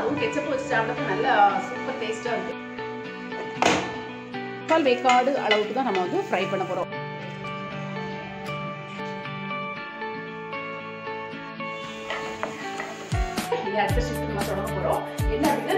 அதுவும் கெச்சப் வச்சு சாப்பிட்றது நல்ல சூப்பர் டேஸ்ட்டாக இருக்கு முக்கால் வேக்காடு அளவுக்கு தான் நம்ம வந்து ஃப்ரை பண்ண போகிறோம் இது அடுத்த ஷிஃப்ட் நம்ம தொடங்க போகிறோம் என்ன அப்படின்னா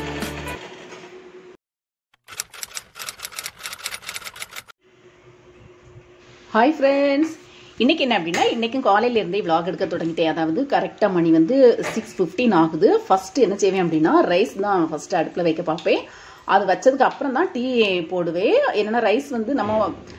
ஹாய் ஃப்ரெண்ட்ஸ் இன்றைக்கி என்ன அப்படின்னா இன்றைக்கும் காலையிலேருந்தே விலாக் எடுக்க தொடங்கிட்டேன் அதாவது கரெக்டாக மணி வந்து சிக்ஸ் ஃபிஃப்டின் ஆகுது ஃபஸ்ட்டு என்ன செய்வேன் அப்படின்னா ரைஸ் தான் ஃபஸ்ட்டு அடுப்பில் வைக்க பார்ப்பேன் அது வச்சதுக்கு அப்புறம் தான் டீ போடுவேன் என்னென்னா ரைஸ் வந்து நம்ம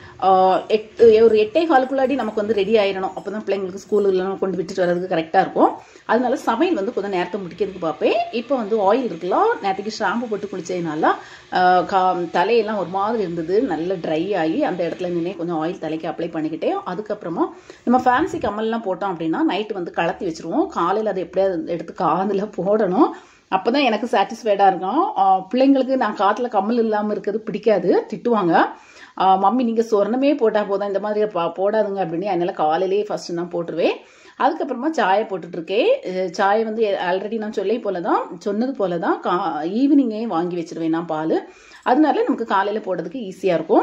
எட்டு ஒரு எட்டே காலுக்குள்ளாடி நமக்கு வந்து ரெடி ஆயிடணும் அப்போ தான் பிள்ளைங்களுக்கு ஸ்கூலுலாம் கொண்டு விட்டுட்டு வர்றதுக்கு கரெக்டாக இருக்கும் அதனால சமையல் வந்து கொஞ்சம் நேரத்தை முடிக்கிறதுக்கு பார்ப்பேன் இப்போ வந்து ஆயில் இருக்கலாம் நேற்றுக்கு ஷாம்பு போட்டு குளிச்சதுனால கா தலையெல்லாம் ஒரு மாதிரி இருந்தது நல்ல ட்ரை ஆகி அந்த இடத்துல நின்று கொஞ்சம் ஆயில் தலைக்கு அப்ளை பண்ணிக்கிட்டேன் அதுக்கப்புறமா நம்ம ஃபேன்சி கம்மல்லாம் போட்டோம் அப்படின்னா நைட்டு வந்து கலத்தி வச்சுருவோம் காலையில் அதை எப்படியாவது எடுத்து காதில் போடணும் அப்போ தான் எனக்கு சாட்டிஸ்ஃபைடாக இருக்கும் பிள்ளைங்களுக்கு நான் காற்றுல கம்மல் இல்லாமல் இருக்கிறது பிடிக்காது திட்டுவாங்க மம்மி நீங்கள் சொர்ணமே போட்டால் போதும் இந்த மாதிரி போடாதுங்க அப்படின்னு அதனால காலையிலேயே ஃபஸ்ட்டு நான் போட்டுருவேன் அதுக்கப்புறமா சாயை போட்டுட்ருக்கேன் சாயை வந்து ஆல்ரெடி நான் சொல்லே போல தான் சொன்னது போல தான் கா ஈவினிங்கே வாங்கி வச்சிருவேன் நான் பால் அதனால நமக்கு காலையில் போடுறதுக்கு ஈஸியாக இருக்கும்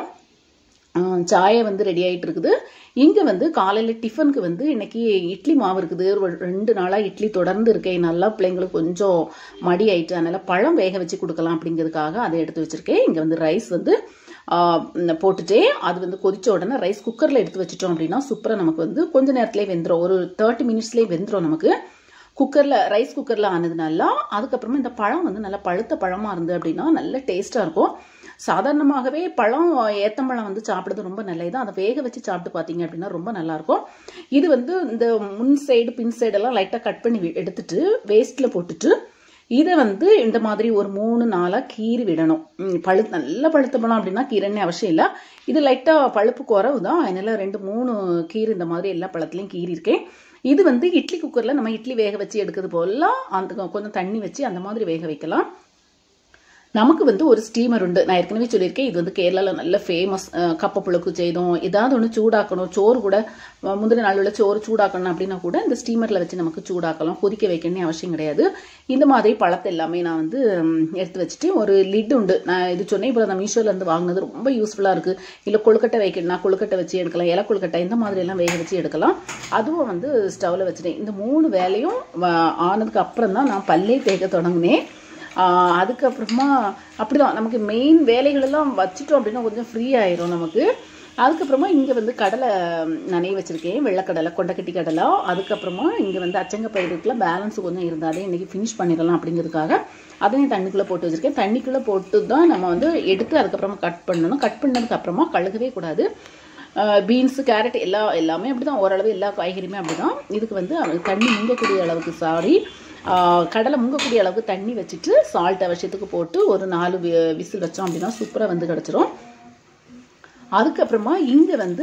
சாயை வந்து ரெடி ஆகிட்டு இருக்குது இங்கே வந்து காலையில் டிஃபனுக்கு வந்து இன்னைக்கு இட்லி மாவு இருக்குது ஒரு ரெண்டு நாளாக இட்லி தொடர்ந்து இருக்கேன் நல்லா பிள்ளைங்களுக்கு கொஞ்சம் மடி ஆயிட்டு அதனால் பழம் வேக வச்சு கொடுக்கலாம் அப்படிங்கிறதுக்காக அதை எடுத்து வச்சுருக்கேன் இங்கே வந்து ரைஸ் வந்து போட்டுட்டே அது வந்து கொதிச்ச உடனே ரைஸ் குக்கரில் எடுத்து வச்சிட்டோம் அப்படின்னா சூப்பராக நமக்கு வந்து கொஞ்ச நேரத்துலேயே வெந்துடும் ஒரு தேர்ட்டி மினிட்ஸ்லேயே வெந்துடும் நமக்கு குக்கரில் ரைஸ் குக்கரில் ஆனதுனால அதுக்கப்புறமா இந்த பழம் வந்து நல்லா பழுத்த பழமாக இருந்து அப்படின்னா நல்ல டேஸ்ட்டாக இருக்கும் சாதாரணமாகவே பழம் ஏத்தம்பழம் வந்து சாப்பிட்றது ரொம்ப நல்லது அதை வேக வச்சு சாப்பிட்டு பார்த்தீங்க அப்படின்னா ரொம்ப நல்லாயிருக்கும் இது வந்து இந்த முன் சைடு பின் சைடெல்லாம் லைட்டாக கட் பண்ணி எடுத்துட்டு வேஸ்ட்டில் போட்டுட்டு இதை வந்து இந்த மாதிரி ஒரு மூணு நாளாக கீறி விடணும் பழு நல்ல பழுத்த பழம் அப்படின்னா கீரன்னு அவசியம் இல்லை இது லைட்டாக பழுப்பு குறவு தான் அதனால ரெண்டு மூணு கீறு இந்த மாதிரி எல்லா பழத்துலையும் கீறி இருக்கேன் இது வந்து இட்லி குக்கரில் நம்ம இட்லி வேக வச்சு எடுக்கிறது போலாம் அந்த கொஞ்சம் தண்ணி வச்சு அந்த மாதிரி வேக வைக்கலாம் நமக்கு வந்து ஒரு ஸ்டீமர் உண்டு நான் ஏற்கனவே சொல்லியிருக்கேன் இது வந்து கேரளாவில் நல்ல ஃபேமஸ் கப்ப புழுக்கு செய்தோம் ஏதாவது ஒன்று சூடாக்கணும் சோறு கூட முந்தின நாள் உள்ள சோறு சூடாக்கணும் அப்படின்னா கூட இந்த ஸ்டீமரில் வச்சு நமக்கு சூடாக்கலாம் கொதிக்க வைக்கணும்னு அவசியம் கிடையாது இந்த மாதிரி பழத்தை எல்லாமே நான் வந்து எடுத்து வச்சுட்டு ஒரு லிட் உண்டு நான் இது சொன்னேன் இப்போ நான் மீஷோலேருந்து வாங்கினது ரொம்ப யூஸ்ஃபுல்லாக இருக்குது இல்லை கொழுக்கட்டை வைக்கணும்னா கொழுக்கட்டை வச்சு எடுக்கலாம் இலை கொழுக்கட்டை இந்த மாதிரி எல்லாம் வேக வச்சு எடுக்கலாம் அதுவும் வந்து ஸ்டவ்வில் வச்சுட்டேன் இந்த மூணு வேலையும் ஆனதுக்கு அப்புறம் தான் நான் பல்லே தேக்க தொடங்கினேன் அதுக்கப்புறமா அப்படிதான் நமக்கு மெயின் வேலைகளெல்லாம் வச்சுட்டோம் அப்படின்னா கொஞ்சம் ஃப்ரீ ஆயிரும் நமக்கு அதுக்கப்புறமா இங்கே வந்து கடலை நனைய வச்சுருக்கேன் வெள்ளைக்கடலை கொண்டக்கட்டி கடலை அதுக்கப்புறமா இங்கே வந்து அச்சங்க பயிர்களுக்குள்ள பேலன்ஸ் கொஞ்சம் இருந்தாலே இன்றைக்கி ஃபினிஷ் பண்ணிடலாம் அப்படிங்கிறதுக்காக அதையும் தண்ணிக்குள்ளே போட்டு வச்சுருக்கேன் தண்ணிக்குள்ளே போட்டு தான் நம்ம வந்து எடுத்து அதுக்கப்புறமா கட் பண்ணணும் கட் பண்ணதுக்கு அப்புறமா கழுகவே கூடாது பீன்ஸு கேரட் எல்லா எல்லாமே அப்படி தான் ஓரளவு எல்லா காய்கறியுமே அப்படி தான் இதுக்கு வந்து தண்ணி முங்கக்கூடிய அளவுக்கு சாரி கடலை முங்கக்கூடிய அளவுக்கு தண்ணி வச்சுட்டு சால்ட் அவசியத்துக்கு போட்டு ஒரு நாலு விசில் வச்சோம் அப்படின்னா சூப்பராக வந்து கிடச்சிரும் அதுக்கப்புறமா இங்கே வந்து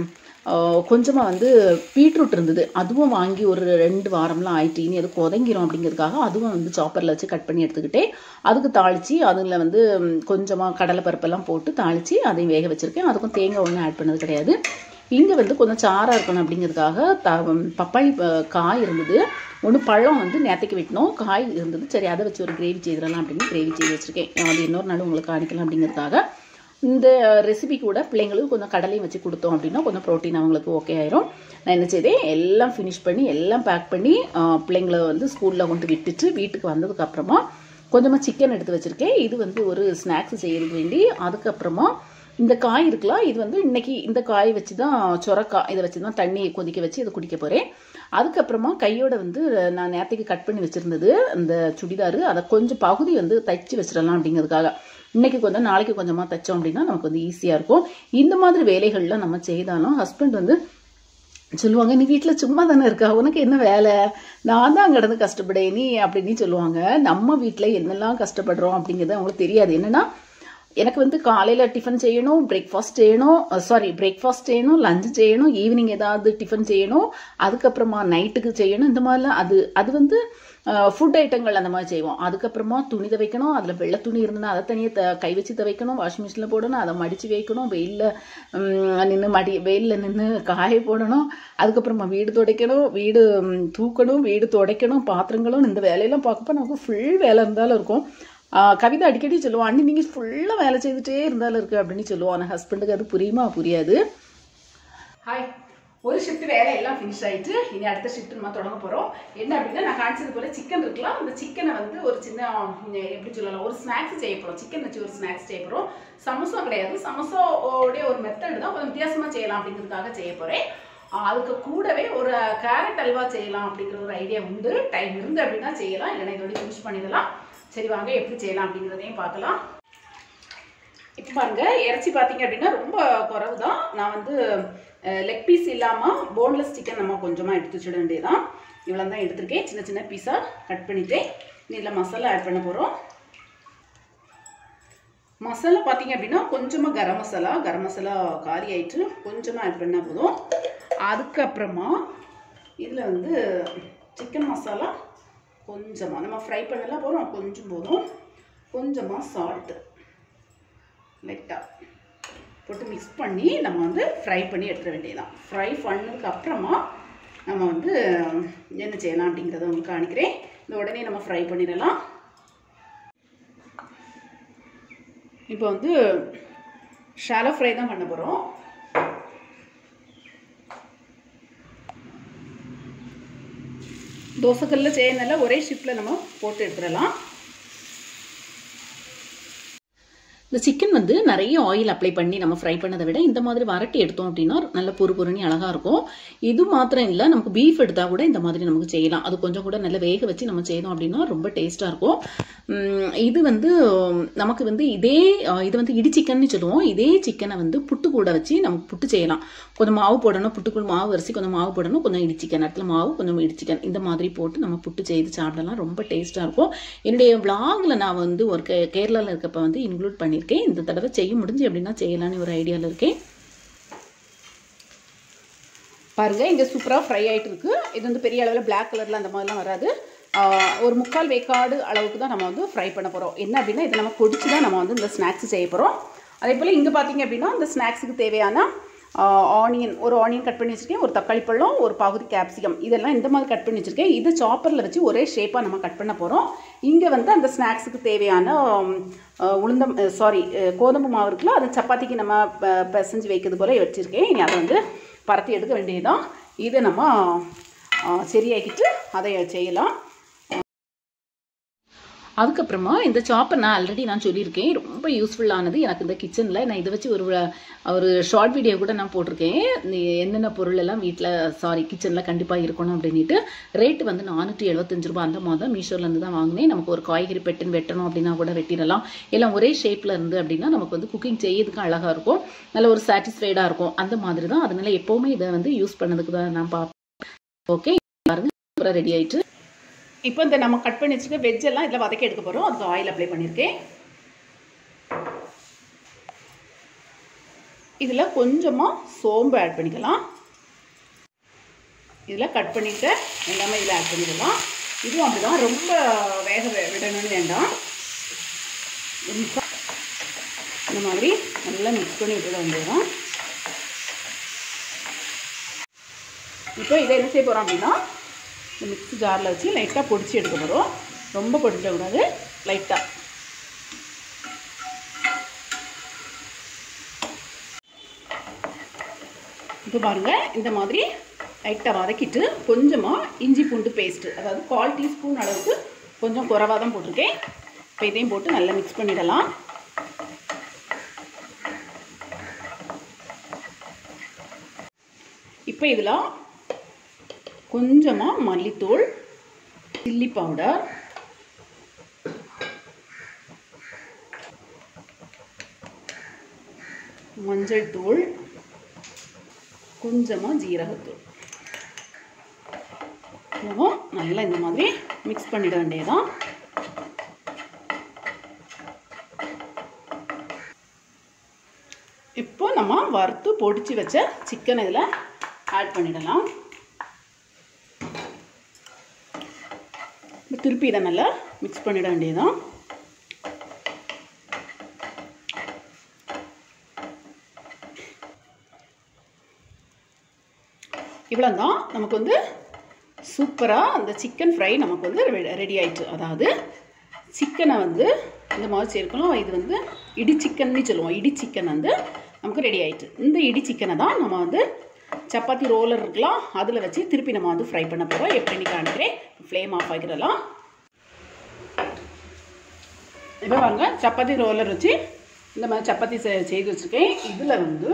கொஞ்சமாக வந்து பீட்ரூட் இருந்தது அதுவும் வாங்கி ஒரு ரெண்டு வாரம்லாம் ஆயிட்டு இனி அது கொதங்கிரும் அப்படிங்கிறதுக்காக அதுவும் வந்து சாப்பரில் வச்சு கட் பண்ணி எடுத்துக்கிட்டே அதுக்கு தாளித்து அதில் வந்து கொஞ்சமாக கடலை பருப்பெல்லாம் போட்டு தாளித்து அதையும் வேக வச்சுருக்கேன் அதுக்கும் தேங்காய் ஒன்றும் ஆட் பண்ணது கிடையாது இங்கே வந்து கொஞ்சம் சாராக இருக்கணும் அப்படிங்கிறதுக்காக த பப்பாளி காய் இருந்தது ஒன்று பழம் வந்து நேற்றுக்கு வெட்டினோம் காய் இருந்தது சரி அதை வச்சு ஒரு கிரேவி செய்திடலாம் அப்படின்னு கிரேவி செய்து வச்சுருக்கேன் அது இன்னொரு நாள் உங்களுக்கு காணிக்கலாம் அப்படிங்கிறதுக்காக இந்த ரெசிபி கூட பிள்ளைங்களுக்கு கொஞ்சம் கடலையும் வச்சு கொடுத்தோம் அப்படின்னா கொஞ்சம் ப்ரோட்டீன் அவங்களுக்கு ஓகே ஆயிரும் நான் என்ன செய்தேன் எல்லாம் ஃபினிஷ் பண்ணி எல்லாம் பேக் பண்ணி பிள்ளைங்களை வந்து ஸ்கூலில் கொண்டு விட்டுட்டு வீட்டுக்கு வந்ததுக்கு அப்புறமா கொஞ்சமாக சிக்கன் எடுத்து வச்சுருக்கேன் இது வந்து ஒரு ஸ்நாக்ஸ் செய்யறதுக்கு வேண்டி அதுக்கப்புறமா இந்த காய் இருக்கலாம் இது வந்து இன்னைக்கு இந்த காய் வச்சு தான் சொரக்காய் இதை வச்சு தான் தண்ணி கொதிக்க வச்சு இதை குடிக்க போகிறேன் அதுக்கப்புறமா கையோட வந்து நான் நேரத்துக்கு கட் பண்ணி வச்சுருந்தது அந்த சுடிதார் அதை கொஞ்சம் பகுதி வந்து தைச்சு வச்சிடலாம் அப்படிங்கிறதுக்காக இன்னைக்கு கொஞ்சம் நாளைக்கு கொஞ்சமாக தைச்சோம் அப்படின்னா நமக்கு வந்து ஈஸியாக இருக்கும் இந்த மாதிரி வேலைகள்லாம் நம்ம செய்தாலும் ஹஸ்பண்ட் வந்து சொல்லுவாங்க நீ வீட்டில் சும்மா தானே இருக்கா உனக்கு என்ன வேலை நான் தான் கிடந்து கஷ்டப்படேன் நீ அப்படின்னு சொல்லுவாங்க நம்ம வீட்டில் என்னெல்லாம் கஷ்டப்படுறோம் அப்படிங்கிறது அவங்களுக்கு தெரியாது என்னன்னா எனக்கு வந்து காலையில் டிஃபன் செய்யணும் பிரேக்ஃபாஸ்ட் செய்யணும் சாரி பிரேக்ஃபாஸ்ட் செய்யணும் லஞ்ச் செய்யணும் ஈவினிங் ஏதாவது டிஃபன் செய்யணும் அதுக்கப்புறமா நைட்டுக்கு செய்யணும் இந்த மாதிரிலாம் அது அது வந்து ஃபுட் ஐட்டங்கள் அந்த மாதிரி செய்வோம் அதுக்கப்புறமா துணி துவைக்கணும் அதில் வெள்ளை துணி இருந்ததுன்னா அதை தனியாக த கை வச்சு துவைக்கணும் வாஷிங் மிஷினில் போடணும் அதை மடித்து வைக்கணும் வெயிலில் நின்று மடி வெயிலில் நின்று காய போடணும் அதுக்கப்புறமா வீடு துடைக்கணும் வீடு ம், தூக்கணும் வீடு துடைக்கணும் பாத்திரங்களும் இந்த வேலையெல்லாம் பார்க்கப்ப நமக்கு ஃபுல் வேலை இருந்தாலும் இருக்கும் ஆஹ் கவிதை அடிக்கடி சொல்லுவான் அண்ணி நீங்கள் ஃபுல்லாக வேலை செய்துட்டே இருந்தாலும் இருக்கு அப்படின்னு சொல்லுவான் ஆனால் ஹஸ்பண்டுக்கு அது புரியுமா புரியாது ஹாய் ஒரு ஷிஃப்ட் வேலை எல்லாம் ஃபினிஷ் ஆயிட்டு இனி அடுத்த ஷிஃப்ட் நம்ம தொடங்க போகிறோம் என்ன அப்படின்னா நான் காமிச்சது போல சிக்கன் இருக்கலாம் அந்த சிக்கனை வந்து ஒரு சின்ன உம், எப்படி சொல்லலாம் ஒரு ஸ்நாக்ஸ் செய்ய போகிறோம் சிக்கன் வச்சு ஒரு ஸ்நாக்ஸ் செய்ய போகிறோம் சமோசா கிடையாது சமோசாவோடைய ஒரு மெத்தட் தான் கொஞ்சம் வித்தியாசமாக செய்யலாம் அப்படிங்கிறதுக்காக செய்ய போகிறேன் அதுக்கு கூடவே ஒரு கேரட் அல்வா செய்யலாம் அப்படிங்கிற ஒரு ஐடியா உண்டு டைம் இருந்து அப்படின்னா செய்யலாம் இல்லைன்னா இதோட ஃபினிஷ் பண்ணிடலாம் சரி வாங்க எப்படி செய்யலாம் அப்படிங்கிறதையும் பார்க்கலாம் இப்போ பாருங்க இறைச்சி பார்த்தீங்க அப்படின்னா ரொம்ப குறவு தான் நான் வந்து லெக் பீஸ் இல்லாமல் போன்லெஸ் சிக்கன் நம்ம கொஞ்சமாக எடுத்து வச்சுட வேண்டியதான் இவ்வளோ தான் எடுத்திருக்கேன் சின்ன சின்ன பீஸாக கட் பண்ணிவிட்டு இதில் மசாலா ஆட் பண்ண போகிறோம் மசாலா பார்த்தீங்க அப்படின்னா கொஞ்சமாக கரம் மசாலா கரம் மசாலா காரி ஆயிட்டு கொஞ்சமாக ஆட் பண்ணால் போதும் அதுக்கப்புறமா இதில் வந்து சிக்கன் மசாலா கொஞ்சமாக நம்ம ஃப்ரை பண்ணலாம் போகிறோம் கொஞ்சம் போதும் கொஞ்சமாக சால்ட்டு லைட்டாக போட்டு மிக்ஸ் பண்ணி நம்ம வந்து ஃப்ரை பண்ணி எடுத்துட வேண்டியதுதான் ஃப்ரை பண்ணதுக்கு அப்புறமா நம்ம வந்து என்ன செய்யலாம் அப்படிங்கிறத உங்களுக்கு காணிக்கிறேன் இந்த உடனே நம்ம ஃப்ரை பண்ணிடலாம் இப்போ வந்து ஷாலோ ஃப்ரை தான் பண்ண போகிறோம் தோசைக்கல்லில் செய்யறதுனால ஒரே ஷிஃப்ட்டில் நம்ம போட்டு எடுத்துடலாம் இந்த சிக்கன் வந்து நிறைய ஆயில் அப்ளை பண்ணி நம்ம ஃப்ரை பண்ணதை விட இந்த மாதிரி வரட்டி எடுத்தோம் அப்படின்னா நல்ல பொறு பொருணி அழகாக இருக்கும் இது மாத்திரம் இல்லை நமக்கு பீஃப் எடுத்தால் கூட இந்த மாதிரி நமக்கு செய்யலாம் அது கொஞ்சம் கூட நல்ல வேக வச்சு நம்ம செய்தோம் அப்படின்னா ரொம்ப டேஸ்ட்டாக இருக்கும் உம், இது வந்து உம், நமக்கு வந்து இதே அஹ், இது வந்து இடி சிக்கன்னு சொல்லுவோம் இதே சிக்கனை வந்து புட்டு கூட வச்சு நமக்கு புட்டு செய்யலாம் கொஞ்சம் மாவு போடணும் புட்டுக்குள் மாவு அரிசி கொஞ்சம் மாவு போடணும் கொஞ்சம் இடி சிக்கன் இடத்துல மாவு கொஞ்சம் இடி சிக்கன் இந்த மாதிரி போட்டு நம்ம புட்டு செய்து சாப்பிடலாம் ரொம்ப டேஸ்ட்டாக இருக்கும் என்னுடைய விளாகில் நான் வந்து ஒரு கே கேரளாவில் இருக்கப்ப வந்து இன்க்ளூட் பண்ணியிருக்கேன் இந்த தடவை செய்ய முடிஞ்சு அப்படின்னா செய்யலான்னு ஒரு ஐடியாவில் இருக்கேன் பாருங்க இங்கே சூப்பராக ஃப்ரை ஆயிட்டு இருக்கு இது வந்து பெரிய அளவில் பிளாக் கலரில் அந்த மாதிரிலாம் வராது ஆஹ் ஒரு முக்கால் வேக்காடு அளவுக்கு தான் நம்ம வந்து ஃப்ரை பண்ண போகிறோம் என்ன அப்படின்னா இதை நம்ம பொடிச்சு தான் நம்ம வந்து இந்த ஸ்நாக்ஸ் செய்ய போகிறோம் அதே போல் இங்கே பார்த்தீங்க அப்படின்னா இந்த ஸ்நாக்ஸுக்கு தேவையான ஆனியன் ஒரு ஆனியன் கட் பண்ணி வச்சுருக்கேன் ஒரு தக்காளி பழம் ஒரு பகுதி கேப்சிகம் இதெல்லாம் இந்த மாதிரி கட் பண்ணி வச்சுருக்கேன் இது சாப்பரில் வச்சு ஒரே ஷேப்பாக நம்ம கட் பண்ண போகிறோம் இங்கே வந்து அந்த ஸ்நாக்ஸுக்கு தேவையான ஆம், அஹ், உளுந்தம் சாரி கோதுமை மாவு இருக்குல்ல அது சப்பாத்திக்கு நம்ம ப- பிசைஞ்சு வைக்கிறது போல் வச்சுருக்கேன் இனி அதை வந்து பரத்தி எடுக்க வேண்டியதுதான் இதை நம்ம ஆ, சரியாக்கிட்டு அதை செய்யலாம் அதுக்கப்புறமா இந்த சாப்பர் நான் ஆல்ரெடி நான் சொல்லியிருக்கேன் ரொம்ப யூஸ்ஃபுல்லானது எனக்கு இந்த கிச்சனில் நான் இதை வச்சு ஒரு ஒரு ஷார்ட் வீடியோ கூட நான் போட்டிருக்கேன் நீ என்னென்ன பொருள் எல்லாம் வீட்டில் சாரி கிச்சனில் கண்டிப்பாக இருக்கணும் அப்படின்ட்டு ரேட் வந்து நானூற்றி எழுபத்தஞ்சு ரூபாய் அந்த மாதிரி தான் மீஷோலேருந்து தான் வாங்கினேன் நமக்கு ஒரு காய்கறி பெட்டுன்னு வெட்டணும் அப்படின்னா கூட வெட்டிடலாம் எல்லாம் ஒரே ஷேப்பில் இருந்து அப்படின்னா நமக்கு வந்து குக்கிங் செய்யறதுக்கு அழகாக இருக்கும் நல்ல ஒரு சாட்டிஸ்ஃபைடாக இருக்கும் அந்த மாதிரி தான் அதனால எப்போவுமே இதை வந்து யூஸ் பண்ணதுக்கு தான் நான் பார்ப்பேன் ஓகே பாருங்க ரெடி ஆயிட்டு இப்போ இந்த நம்ம கட் பண்ணி வச்சுக்க வெஜ் எல்லாம் இதில் வதக்கி எடுக்க போகிறோம் அதுக்கு ஆயில் அப்ளை பண்ணியிருக்கேன் இதில் கொஞ்சமாக சோம்பு ஆட் பண்ணிக்கலாம் இதில் கட் பண்ணிட்டு எல்லாமே இதில் ஆட் பண்ணிடலாம் இதுவும் அப்படிதான் ரொம்ப வேக வி- விடணும்னு வேண்டாம் ஒரு நிமிஷம் இந்த மாதிரி நல்லா மிக்ஸ் பண்ணி விட்டுட வேண்டியதுதான் இப்போ இதை என்ன செய்ய போகிறோம் அப்படின்னா இந்த மிக்ஸி ஜாரில் வச்சு லைட்டாக பொடிச்சு எடுக்க போகிறோம் ரொம்ப பொடிச்சிடக்கூடாது லைட்டாக இப்போ பாருங்கள் இந்த மாதிரி லைட்டாக வதக்கிட்டு கொஞ்சமாக இஞ்சி பூண்டு பேஸ்ட்டு அதாவது கால் டீஸ்பூன் அளவுக்கு கொஞ்சம் குறைவாக தான் போட்டிருக்கேன் இப்போ இதையும் போட்டு நல்லா மிக்ஸ் பண்ணிடலாம் இப்போ இதில் கொஞ்சமாக மல்லித்தூள் சில்லி பவுடர் மஞ்சள் தூள் கொஞ்சமாக ஜீரகத்தூள் இவ்வளவும் நல்லா இந்த மாதிரி மிக்ஸ் பண்ணிட வேண்டியதான் வறுத்து பொடிச்சு வச்ச சிக்கன் இதில் ஆட் பண்ணிடலாம் இப்ப திருப்பி இதை நல்லா மிக்ஸ் பண்ணிட வேண்டியதுதான் இவ்வளோ தான் நமக்கு வந்து சூப்பராக அந்த சிக்கன் ஃப்ரை நமக்கு வந்து ரெடி ஆயிடுச்சு அதாவது சிக்கனை வந்து இந்த மாதிரி சேர்க்கணும் இது வந்து இடி சிக்கன்னு சொல்லுவோம் இடி சிக்கன் வந்து நமக்கு ரெடி ஆயிடுச்சு இந்த இடி சிக்கனை தான் நம்ம வந்து சப்பாத்தி ரோலர் இருக்கலாம் அதில் வச்சு திருப்பி நம்ம வந்து ஃப்ரை பண்ண போகிறோம் எப்படின்னு காணிக்கிறேன் ஃப்ளேம் ஆஃப் ஆகிடலாம் இப்போ வாங்க சப்பாத்தி ரோலர் வச்சு இந்த மாதிரி சப்பாத்தி செ- செய்து வச்சுருக்கேன் இதில் வந்து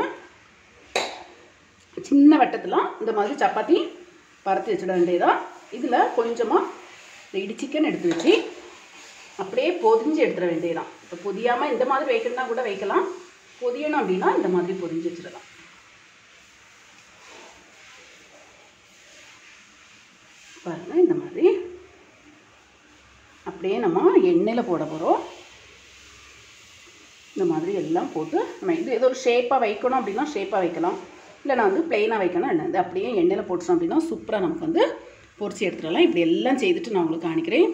சின்ன வட்டத்தில் இந்த மாதிரி சப்பாத்தி பரத்தி வச்சிட வேண்டியதான் இதில் கொஞ்சமாக இந்த இடி சிக்கன் எடுத்து வச்சு அப்படியே பொதிஞ்சு எடுத்துட வேண்டியதான் இப்போ பொதியாமல் இந்த மாதிரி வைக்கணும்னா கூட வைக்கலாம் பொதியணும் அப்படின்னா இந்த மாதிரி பொதிஞ்சு வச்சிடலாம் பாருங்க இந்த மாதிரி அப்படியே நம்ம எண்ணெயில் போட போகிறோம் இந்த மாதிரி எல்லாம் போட்டு நம்ம இது ஏதோ ஒரு ஷேப்பாக வைக்கணும் அப்படின்னா ஷேப்பாக வைக்கலாம் இல்லை நான் வந்து பிளெயினாக வைக்கணும் என்ன இது அப்படியே எண்ணெயில் போட்டுட்டோம் அப்படின்னா சூப்பராக நமக்கு வந்து பொரிச்சு எடுத்துடலாம் இப்படி எல்லாம் செய்துட்டு நான் உங்களுக்கு காணிக்கிறேன்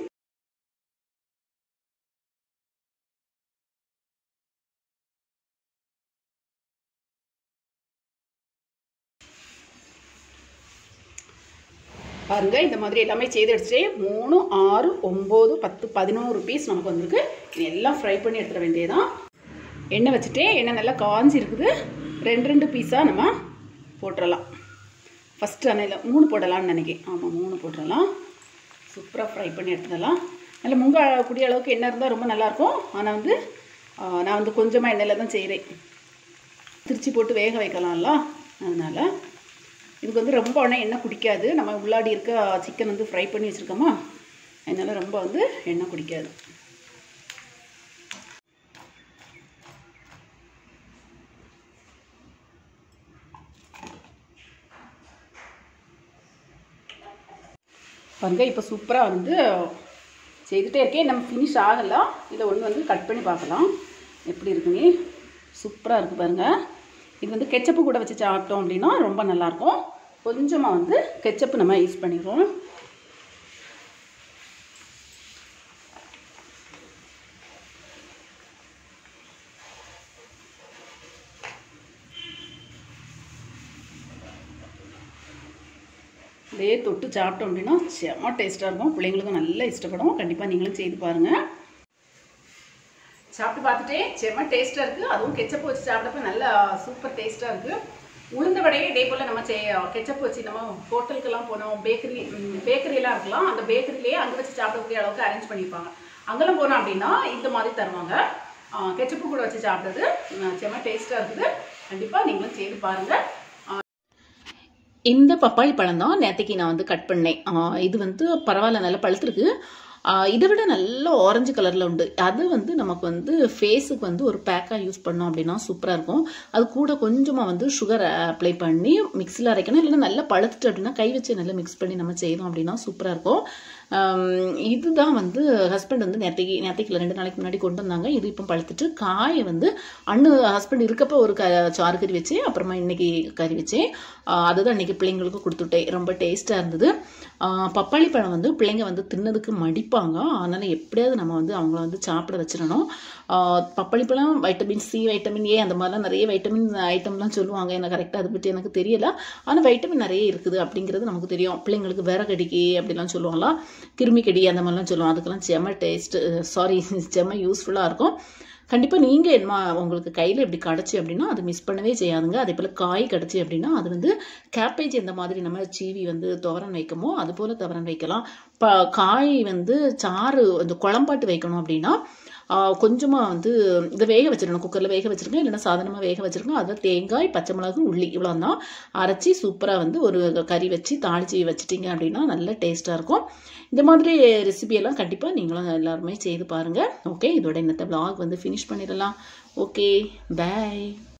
பாருங்க இந்த மாதிரி எல்லாமே செய்து எடுத்துட்டு மூணு ஆறு ஒம்பது பத்து பதினோரு பீஸ் நமக்கு வந்திருக்கு இது எல்லாம் ஃப்ரை பண்ணி எடுத்துட வேண்டியதான் எண்ணெய் வச்சுட்டு எண்ணெய் நல்லா காஞ்சி இருக்குது ரெண்டு ரெண்டு பீஸாக நம்ம போட்டுடலாம் ஃபஸ்ட்டு அணையில் மூணு போடலாம்னு நினைக்கிறேன் ஆமாம் மூணு போட்டுடலாம் சூப்பராக ஃப்ரை பண்ணி எடுத்துடலாம் நல்ல முங்க கூடிய அளவுக்கு எண்ணெய் இருந்தால் ரொம்ப நல்லாயிருக்கும் ஆனால் வந்து ஆ, நான் வந்து கொஞ்சமாக எண்ணெயில் தான் செய்கிறேன் திருச்சி போட்டு வேக வைக்கலாம்ல அதனால் இதுக்கு வந்து ரொம்ப உடனே எண்ணெய் குடிக்காது நம்ம உள்ளாடி இருக்க சிக்கன் வந்து ஃப்ரை பண்ணி வச்சுருக்கோமா அதனால் ரொம்ப வந்து எண்ணெய் குடிக்காது பாருங்க இப்போ சூப்பராக வந்து செய்துட்டே இருக்கேன் நம்ம ஃபினிஷ் ஆகலாம் இதை ஒன்று வந்து கட் பண்ணி பார்க்கலாம் எப்படி இருக்குன்னு சூப்பராக இருக்குது பாருங்கள் இது வந்து கெச்சப்பு கூட வச்சு சாப்பிட்டோம் அப்படின்னா ரொம்ப நல்லாயிருக்கும் கொஞ்சமாக வந்து கெச்சப்பு நம்ம யூஸ் பண்ணிடுவோம் இதே தொட்டு சாப்பிட்டோம் அப்படின்னா செம்ம டேஸ்ட்டாக இருக்கும் பிள்ளைங்களுக்கும் நல்லா இஷ்டப்படும் கண்டிப்பாக நீங்களும் செய்து பாருங்கள் சாப்பிட்டு பார்த்துட்டே செம்ம டேஸ்ட்டாக இருக்குது அதுவும் கெச்சப்பு வச்சு சாப்பிட்டப்ப நல்லா சூப்பர் டேஸ்ட்டாக இருக்குது உளுந்த வடையே இதே போல் நம்ம கெச்சப்பு வச்சு நம்ம ஹோட்டலுக்கெல்லாம் போனோம் பேக்கரி பேக்கரியெல்லாம் இருக்கலாம் அந்த பேக்கரியிலேயே அங்கே வச்சு சாப்பிடக்கூடிய அளவுக்கு அரேஞ்ச் பண்ணியிருப்பாங்க அங்கெல்லாம் போனோம் அப்படின்னா இந்த மாதிரி தருவாங்க கெச்சப்பு கூட வச்சு சாப்பிட்டது உம், செம்ம டேஸ்ட்டாக இருக்குது கண்டிப்பாக நீங்களும் செய்து பாருங்கள் இந்த பப்பாளி பழம் தான் நேற்றுக்கு நான் வந்து கட் பண்ணேன் ஆ, இது வந்து பரவாயில்ல நல்லா பழுத்திருக்கு ஆ, இதை விட நல்ல ஆரஞ்சு கலரில் உண்டு அது வந்து நமக்கு வந்து ஃபேஸுக்கு வந்து ஒரு பேக்காக யூஸ் பண்ணோம் அப்படின்னா சூப்பராக இருக்கும் அது கூட கொஞ்சமாக வந்து சுகர் அப்ளை பண்ணி மிக்ஸில் அரைக்கணும் இல்லைன்னா நல்லா பழுத்துட்டு அப்படின்னா கை வச்சு நல்லா மிக்ஸ் பண்ணி நம்ம செய்தோம் அப்படின்னா சூப்பராக இருக்கும் ஆம், இதுதான் வந்து ஹஸ்பண்ட் வந்து நேற்றுக்கு நேற்றுக்கு ரெண்டு நாளைக்கு முன்னாடி கொண்டு வந்தாங்க இது இப்போ பழுத்துட்டு காயை வந்து அண்ணு ஹஸ்பண்ட் இருக்கப்போ ஒரு க சாறு கறி வச்சேன் அப்புறமா இன்னைக்கு கறி வச்சேன் ஆ, அதுதான் இன்னைக்கு பிள்ளைங்களுக்கு கொடுத்துட்டேன் ரொம்ப டேஸ்ட்டாக இருந்தது ஆ, பப்பாளி பழம் வந்து பிள்ளைங்க வந்து தின்னதுக்கு மடிப்பாங்க அதனால எப்படியாவது நம்ம வந்து அவங்கள வந்து சாப்பிட வச்சிடணும் ஆ, பப்பாளி பழம் வைட்டமின் சி வைட்டமின் ஏ அந்த மாதிரிலாம் நிறைய வைட்டமின் ஐட்டம்லாம் சொல்லுவாங்க எனக்கு கரெக்டாக அதை பற்றி எனக்கு தெரியல ஆனால் வைட்டமின் நிறைய இருக்குது அப்படிங்கிறது நமக்கு தெரியும் பிள்ளைங்களுக்கு விறகடிக்கி அப்படிலாம் சொல்லுவாங்களா கிருமி கடி அந்த மாதிரிலாம் சொல்லுவோம் அதுக்கெல்லாம் செம டேஸ்ட் சாரி செம யூஸ்ஃபுல்லாக இருக்கும் கண்டிப்பாக நீங்கள் என்ன உங்களுக்கு கையில் இப்படி கிடச்சி அப்படின்னா அது மிஸ் பண்ணவே செய்யாதுங்க அதே போல் காய் கிடச்சி அப்படின்னா அது வந்து கேப்பேஜ் எந்த மாதிரி நம்ம சீவி வந்து துவரன் வைக்கமோ அது போல் துவரன் வைக்கலாம் ப காய் வந்து சாறு அந்த குழம்பாட்டு வைக்கணும் அப்படின்னா கொஞ்சமாக வந்து இதை வேக வச்சிடணும் குக்கரில் வேக வச்சிருக்கேன் இல்லைன்னா சாதாரணமாக வேக வச்சிருக்கேன் அதில் தேங்காய் பச்சை மிளகு உள்ளி இவ்வளோ தான் அரைச்சி சூப்பராக வந்து ஒரு கறி வச்சு தாளிச்சு வச்சிட்டிங்க அப்படின்னா நல்ல டேஸ்ட்டாக இருக்கும் இந்த மாதிரி ரெசிபியெல்லாம் கண்டிப்பாக நீங்களும் எல்லாருமே செய்து பாருங்கள் ஓகே இதோட இன்னத்த vlog வந்து ஃபினிஷ் பண்ணிடலாம் ஓகே பை